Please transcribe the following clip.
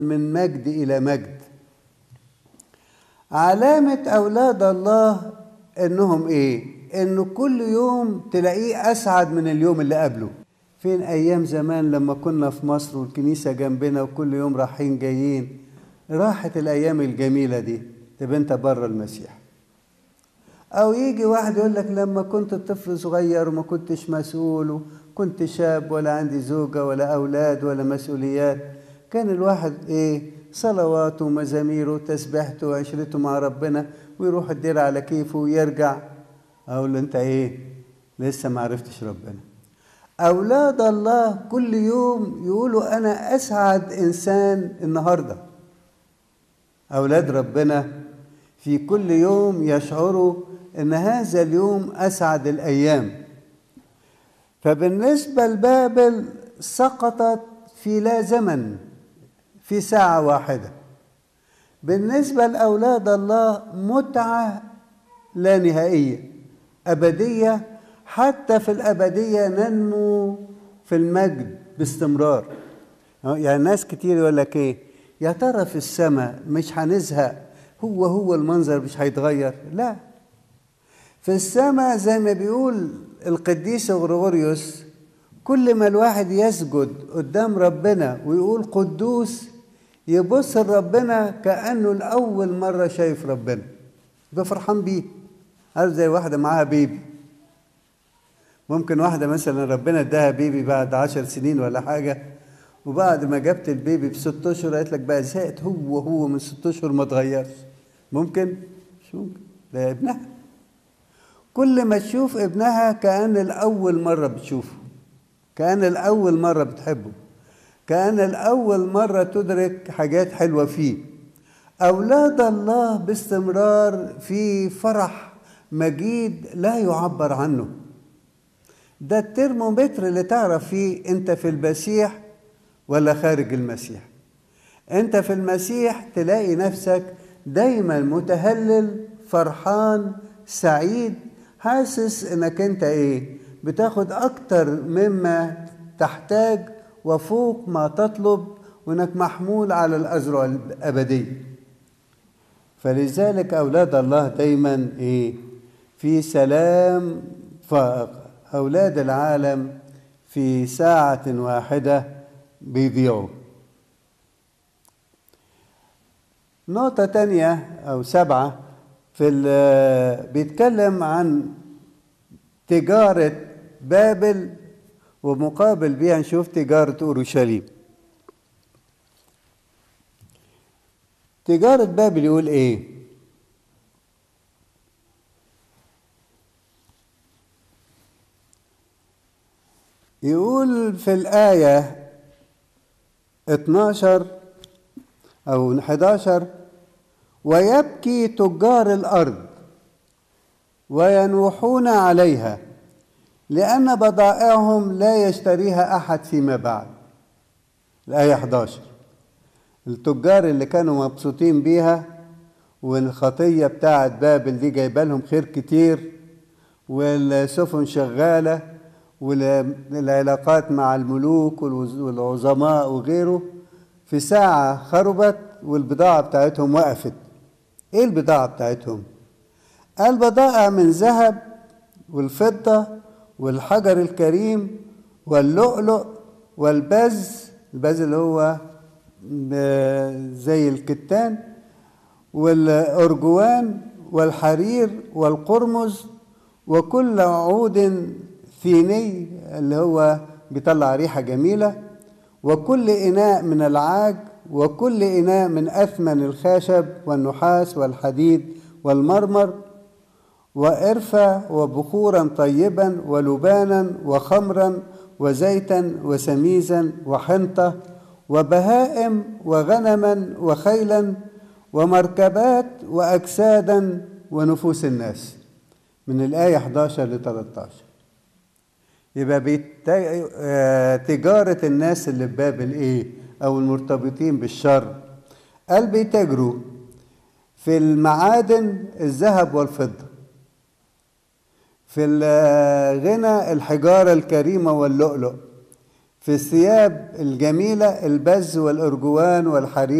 من مجد إلى مجد علامة أولاد الله إنهم إيه؟ إنه كل يوم تلاقيه أسعد من اليوم اللي قبله فين أيام زمان لما كنا في مصر والكنيسة جنبنا وكل يوم رايحين جايين راحت الأيام الجميلة دي تبقى أنت بره المسيح أو يجي واحد يقول لك لما كنت طفل صغير وما كنتش مسؤول وكنت شاب ولا عندي زوجة ولا أولاد ولا مسؤوليات كان الواحد إيه صلواته ومزاميره وتسبيحته وعشرته مع ربنا ويروح الدير على كيفه ويرجع أقول له أنت إيه لسه ما عرفتش ربنا أولاد الله كل يوم يقولوا أنا أسعد إنسان النهاردة أولاد ربنا في كل يوم يشعروا ان هذا اليوم اسعد الايام فبالنسبه لبابل سقطت في لا زمن في ساعه واحده بالنسبه لاولاد الله متعه لا نهائيه ابديه حتى في الابديه ننمو في المجد باستمرار يعني ناس كتير يقول لك ايه يا ترى في السماء مش هنزهق هو هو المنظر مش هيتغير لا في السماء زي ما بيقول القديس غريغوريوس كل ما الواحد يسجد قدام ربنا ويقول قدوس يبص لربنا كأنه لأول مرة شايف ربنا يبقى فرحان بيه عارف زي واحدة معاها بيبي ممكن واحدة مثلا ربنا اداها بيبي بعد عشر سنين ولا حاجة وبعد ما جبت البيبي بست اشهر قالت لك بقى زهقت هو هو من ست اشهر ما اتغيرش ممكن مش ممكن ده ابنها كل ما تشوف ابنها كأن الأول مرة بتشوفه كأن الأول مرة بتحبه كأن الأول مرة تدرك حاجات حلوة فيه أولاد الله باستمرار في فرح مجيد لا يعبر عنه ده الترمومتر اللي تعرف فيه انت في المسيح ولا خارج المسيح انت في المسيح تلاقي نفسك دايما متهلل فرحان سعيد حاسس انك انت ايه بتاخد اكتر مما تحتاج وفوق ما تطلب وانك محمول على الازرع الابديه فلذلك اولاد الله دايما ايه في سلام فائق اولاد العالم في ساعه واحده بيضيعوا نقطة تانية أو سبعة في بيتكلم عن تجارة بابل ومقابل بيها نشوف تجارة أورشليم تجارة بابل يقول إيه؟ يقول في الآية 12 أو 11 ويبكي تجار الأرض وينوحون عليها لأن بضائعهم لا يشتريها أحد فيما بعد الآية 11 التجار اللي كانوا مبسوطين بيها والخطية بتاعت بابل دي جايبة لهم خير كتير والسفن شغالة والعلاقات مع الملوك والعظماء وغيره في ساعة خربت والبضاعة بتاعتهم وقفت ايه البضاعة بتاعتهم البضائع من ذهب والفضة والحجر الكريم واللؤلؤ والبز البز اللي هو زي الكتان والأرجوان والحرير والقرمز وكل عود ثيني اللي هو بيطلع ريحة جميلة وكل إناء من العاج وكل إناء من أثمن الخشب والنحاس والحديد والمرمر وإرفا وبخورا طيبا ولبانا وخمرا وزيتا وسميزا وحنطة وبهائم وغنما وخيلا ومركبات وأجسادا ونفوس الناس من الآية 11 ل 13 يبقى تجارة الناس اللي في بابل إيه أو المرتبطين بالشر قال بيتاجروا في المعادن الذهب والفضة في الغنى الحجارة الكريمة واللؤلؤ في الثياب الجميلة البز والأرجوان والحرير